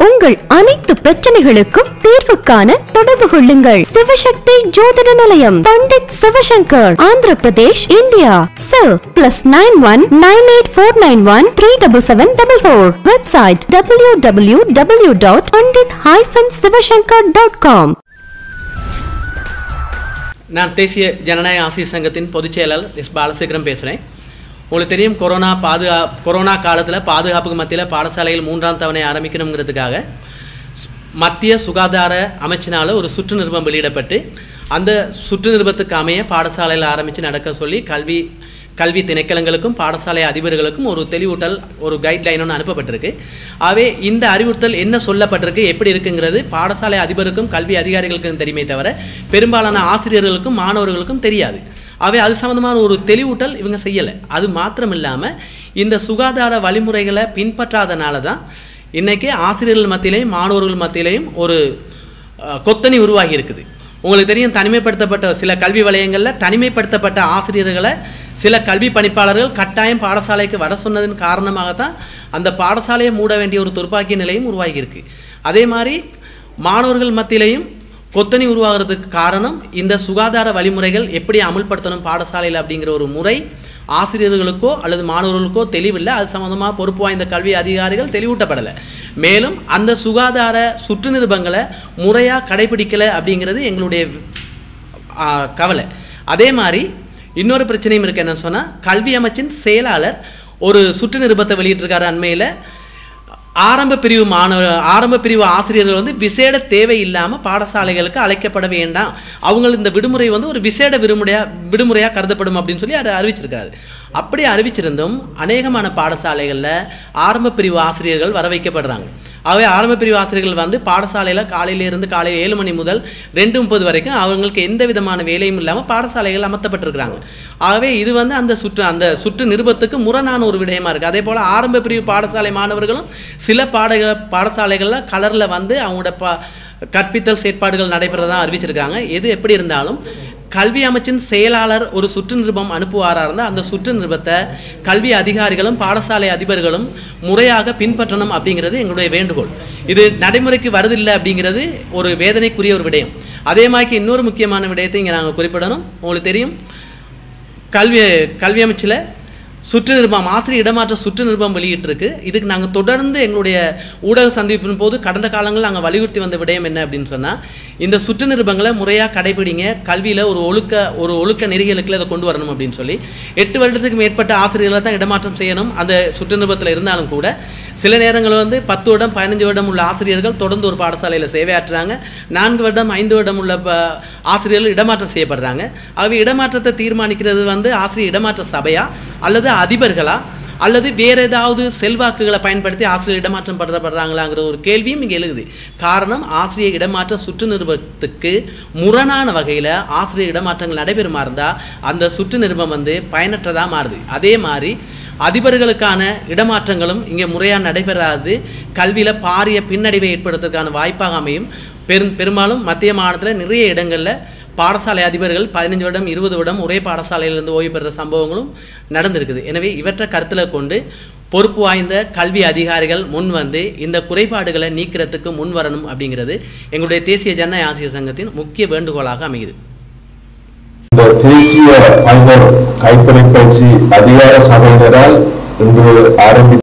உங்கள் அனைத்து பிரச்சனைகளுக்கும் தீர்வு காண தொடர்பு கொள்ளுங்கள் சிவசக்தி ஜோதிட நிலையம் Pandit Sivashankar Andhra Pradesh India cell plus nine one nine eight four nine one three double seven double four website W W W dot Pandit hyphen Sivashankar dot com நான் தேசிய ஜனநாயக ஆசிரியர் சங்கத்தின் பொதுச் செயலாளர் எஸ் பாலசேகரம் பேசுகிறேன் உங்களுக்கு தெரியும் கொரோனா பாதுகா கொரோனா காலத்தில் பாதுகாப்புக்கு மத்தியில் பாடசாலையில் மூன்றாம் தவணை ஆரம்பிக்கணுங்கிறதுக்காக சு- மத்திய சுகாதார அமைச்சினால் ஒரு சுற்று நிருபம் வெளியிடப்பட்டு அந்த சுற்று நிருபத்துக்கு அமைய பாடசாலையில் ஆரம்பித்து நடக்க சொல்லி கல்வி கல்வி திணைக்களங்களுக்கும் பாடசாலை அதிபர்களுக்கும் ஒரு தெளிவூட்டல் ஒரு கைட்லைன் ஒன்று அனுப்பப்பட்டிருக்கு ஆகவே இந்த அறிவுறுத்தல் என்ன சொல்லப்பட்டிருக்கு எப்படி இருக்குங்கிறது பாடசாலை அதிபருக்கும் கல்வி அதிகாரிகளுக்கும் தெரியுமே தவிர பெரும்பாலான ஆசிரியர்களுக்கும் மாணவர்களுக்கும் தெரியாது ஆகவே அது சம்மந்தமான ஒரு தெளிவூட்டல் இவங்க செய்யலை அது மாத்திரம் இல்லாமல் இந்த சுகாதார வழிமுறைகளை பின்பற்றாதனால தான் இன்றைக்கி ஆசிரியர்கள் மத்தியிலையும் மாணவர்கள் மத்தியிலையும் ஒரு அஹ், கொத்தணி உருவாகி இருக்குது உங்களுக்கு தெரியும் தனிமைப்படுத்தப்பட்ட சில கல்வி வலயங்களில் தனிமைப்படுத்தப்பட்ட ஆசிரியர்களை சில கல்வி பணிப்பாளர்கள் கட்டாயம் பாடசாலைக்கு வர சொன்னதன் காரணமாக தான் அந்த பாடசாலையை மூட வேண்டிய ஒரு துர்ப்பாக்கிய நிலையும் உருவாகியிருக்கு அதே மாதிரி மாணவர்கள் மத்தியிலையும் கொத்தணி உருவாகிறதுக்கு காரணம் இந்த சுகாதார வழிமுறைகள் எப்படி அமுல்படுத்தணும் பாடசாலையில் அப்படிங்கிற ஒரு முறை ஆசிரியர்களுக்கோ அல்லது மாணவர்களுக்கோ தெளிவில்லை அது சம்மந்தமாக பொறுப்பு வாய்ந்த கல்வி அதிகாரிகள் தெளிவூட்டப்படலை மேலும் அந்த சுகாதார சுற்று நிருபங்களை முறையாக கடைபிடிக்கலை அப்படிங்கிறது எங்களுடைய ஆ, கவலை அதே மாதிரி இன்னொரு பிரச்சனையும் இருக்கு என்னன்னு சொன்னால் கல்வி அமைச்சின் செயலாளர் ஒரு சுற்று நிருபத்தை வெளியிட்டிருக்காரு அண்மையில் ஆரம்ப பிரிவு மாணவ ஆரம்ப பிரிவு ஆசிரியர்கள் வந்து விசேட தேவை இல்லாமல் பாடசாலைகளுக்கு அழைக்கப்பட வேண்டாம் அவங்க இந்த விடுமுறை வந்து ஒரு விசேட விடுமுறையாக விடுமுறையாக கருதப்படும் அப்படின்னு சொல்லி அதை அறிவிச்சிருக்காரு அப்படி அறிவிச்சிருந்தும் அநேகமான பாடசாலைகளில் ஆரம்ப பிரிவு ஆசிரியர்கள் வர வைக்கப்படுறாங்க ஆகவே ஆரம்ப பிரிவு ஆசிரியர்கள் வந்து பாடசாலையில் காலையிலேருந்து காலை ஏழு மணி முதல் ரெண்டு முப்பது வரைக்கும் அவங்களுக்கு எந்த விதமான வேலையும் இல்லாமல் பாடசாலைகள் அமர்த்தப்பட்டிருக்கிறாங்க ஆகவே இது வந்து அந்த சுற்று அந்த சுற்று நிருபத்துக்கு முரணான ஒரு விடயமா இருக்குது அதே போல் ஆரம்ப பிரிவு பாடசாலை மாணவர்களும் சில பாட பாடசாலைகளில் கலரில் வந்து அவங்களோட பா கற்பித்தல் செயற்பாடுகள் நடைபெறதான் அறிவிச்சிருக்காங்க எது எப்படி இருந்தாலும் கல்வி அமைச்சின் செயலாளர் ஒரு சுற்று நிருபம் அனுப்புவாரா இருந்தால் அந்த சுற்று நிருபத்தை கல்வி அதிகாரிகளும் பாடசாலை அதிபர்களும் முறையாக பின்பற்றணும் அப்படிங்கிறது எங்களுடைய வேண்டுகோள் இது நடைமுறைக்கு வருதில்லை அப்படிங்கிறது ஒரு வேதனைக்குரிய ஒரு விடயம் அதே மாதிரி இன்னொரு முக்கியமான விடயத்தை இங்கே நாங்கள் குறிப்பிடணும் உங்களுக்கு தெரியும் கல்வி கல்வி அமைச்சில் சுற்று நிருபம் ஆசிரியர் இடமாற்ற சுற்று நிருபம் வெளியிட்டிருக்கு இதுக்கு நாங்கள் தொடர்ந்து எங்களுடைய ஊடக சந்திப்பின் போது கடந்த காலங்களில் நாங்கள் வலியுறுத்தி வந்த விடயம் என்ன அப்படின்னு சொன்னால் இந்த சுற்று நிருபங்களை முறையாக கடைபிடிங்க கல்வியில் ஒரு ஒழுக்க ஒரு ஒழுக்க நெறிகளுக்குள்ள இதை கொண்டு வரணும் அப்படின்னு சொல்லி எட்டு வருடத்துக்கு மேற்பட்ட ஆசிரியர்களை தான் இடமாற்றம் செய்யணும் அந்த சுற்று நிருபத்தில் இருந்தாலும் கூட சில நேரங்கள் வந்து பத்து வருடம் பதினஞ்சு வருடம் உள்ள ஆசிரியர்கள் தொடர்ந்து ஒரு பாடசாலையில் சேவையாற்றுறாங்க நான்கு வருடம் ஐந்து வருடம் உள்ள ப- ஆசிரியர்கள் இடமாற்றம் செய்யப்படுறாங்க ஆகவே இடமாற்றத்தை தீர்மானிக்கிறது வந்து ஆசிரியர் இடமாற்ற சபையா அல்லது அதிபர்களா அல்லது வேற ஏதாவது செல்வாக்குகளை பயன்படுத்தி ஆசிரியர் இடமாற்றம் படுறப்படுறாங்களாங்கிற ஒரு கேள்வியும் இங்கே எழுகுது காரணம் ஆசிரியர் இடமாற்ற சுற்று நிருபத்துக்கு முரணான வகையில் ஆசிரியர் இடமாற்றங்கள் நடைபெறுமா இருந்தால் அந்த சுற்று நிருபம் வந்து பயனற்றதாக மாறுது அதே மாதிரி அதிபர்களுக்கான இடமாற்றங்களும் இங்கே முறையாக நடைபெறாது கல்வியில் பாரிய பின்னடைவை ஏற்படுத்துறதுக்கான வாய்ப்பாக அமையும் பெரும் பெரும்பாலும் மத்திய மாநிலத்தில் நிறைய இடங்களில் பாடசாலை அதிபர்கள் பதினஞ்சு வருடம் இருபது வருடம் ஒரே பாடசாலையிலிருந்து ஓய்வு பெறுற சம்பவங்களும் நடந்திருக்குது எனவே இவற்றை கருத்தில் கொண்டு பொறுப்பு வாய்ந்த கல்வி அதிகாரிகள் முன் வந்து இந்த குறைபாடுகளை நீக்கிறதுக்கு முன் வரணும் அப்படிங்கிறது எங்களுடைய தேசிய ஜனநாயக ஆசிரியர் சங்கத்தின் முக்கிய வேண்டுகோளாக அமையுது இந்த தேசிய ஐவர் கைத்தொலைப்பயிற்சி அதிகார சபையினரால் இன்று ஆரம்பி